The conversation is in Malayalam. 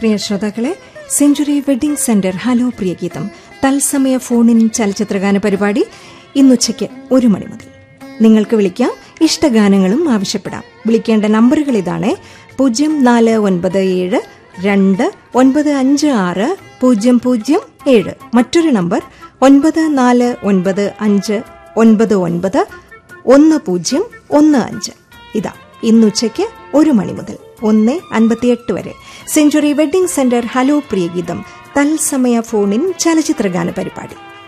പ്രിയ ശ്രോതാക്കളെ സെഞ്ചുറി വെഡിംഗ് സെന്റർ ഹലോ പ്രിയഗീതം തത്സമയ ഫോണിൻ ചലച്ചിത്രഗാന പരിപാടി ഇന്നുച്ചയ്ക്ക് ഒരു മണി മുതൽ നിങ്ങൾക്ക് വിളിക്കാം ഇഷ്ടഗാനങ്ങളും ആവശ്യപ്പെടാം വിളിക്കേണ്ട നമ്പറുകൾ ഇതാണ് പൂജ്യം നാല് ഒൻപത് ഏഴ് രണ്ട് ഒൻപത് അഞ്ച് ആറ് പൂജ്യം പൂജ്യം ഏഴ് മറ്റൊരു നമ്പർ ഒൻപത് നാല് ഒൻപത് അഞ്ച് ഒൻപത് ഒൻപത് ഒന്ന് പൂജ്യം ഒന്ന് അഞ്ച് ഇതാ ഇന്നുച്ചയ്ക്ക് ഒരു മണി മുതൽ ഒന്ന് അൻപത്തിയെട്ട് വരെ സെഞ്ചുറി വെഡിംഗ് സെന്റർ ഹലോ പ്രിയഗീതം തത്സമയ ഫോണിൻ ചലച്ചിത്രഗാന പരിപാടി